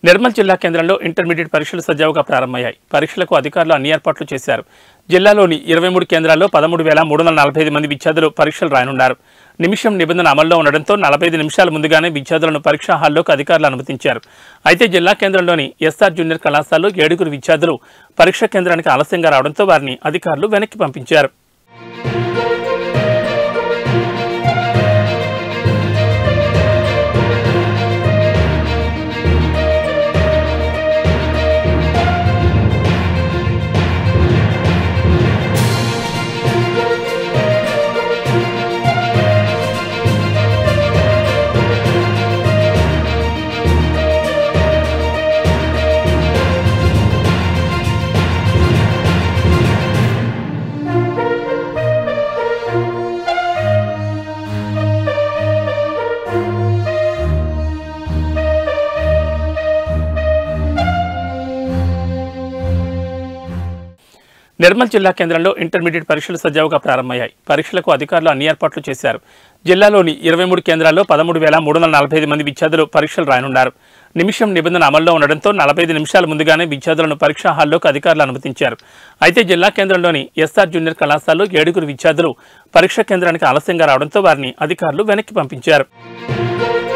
నిర్మల్ జిల్లా కేంద్రంలో ఇంటర్మీడియట్ పరీక్షలు సజావుగా ప్రారంభమయ్యాయి పరీక్షలకు అధికారులు అన్ని ఏర్పాట్లు చేశారు జిల్లాలోని ఇరవై మూడు కేంద్రాల్లో పదమూడు వేల మూడు వందల నలభై ఐదు మంది విద్యార్థులు పరీక్షలు రాయనున్నారు నిమిషం నిబంధన అమల్లో ఉండడంతో నలభై ఐదు నిమిషాల ముందుగానే విద్యార్థులను పరీక్షా హాల్లోకి అధికారులు అనుమతించారు అయితే జిల్లా కేంద్రంలోని ఎస్ఆర్ జూనియర్ కళాశాలలో ఏడుగురు విద్యార్థులు పరీక్షా కేంద్రానికి ఆలస్యంగా రావడంతో వారిని అధికారులు వెనక్కి పంపించారు నిర్మల్ జిల్లా కేంద్రంలో ఇంటర్మీడియట్ పరీక్షలు సజావుగా ప్రారంభమయ్యాయి పరీక్షలకు అధికారులు అన్ని ఏర్పాట్లు చేశారు జిల్లాలోని ఇరవై మూడు కేంద్రాల్లో పదమూడు వేల మూడు వందల నలభై ఐదు మంది విద్యార్థులు పరీక్షలు రాయనున్నారు నిమిషం నిబంధన అమల్లో ఉండడంతో నలభై ఐదు నిమిషాల ముందుగానే విద్యార్థులను పరీక్షా హాల్లోకి అధికారులు అనుమతించారు అయితే జిల్లా కేంద్రంలోని ఎస్ఆర్ జూనియర్ కళాశాలలో ఏడుగురు విద్యార్థులు పరీక్షా కేంద్రానికి ఆలస్యంగా రావడంతో వారిని అధికారులు వెనక్కి పంపించారు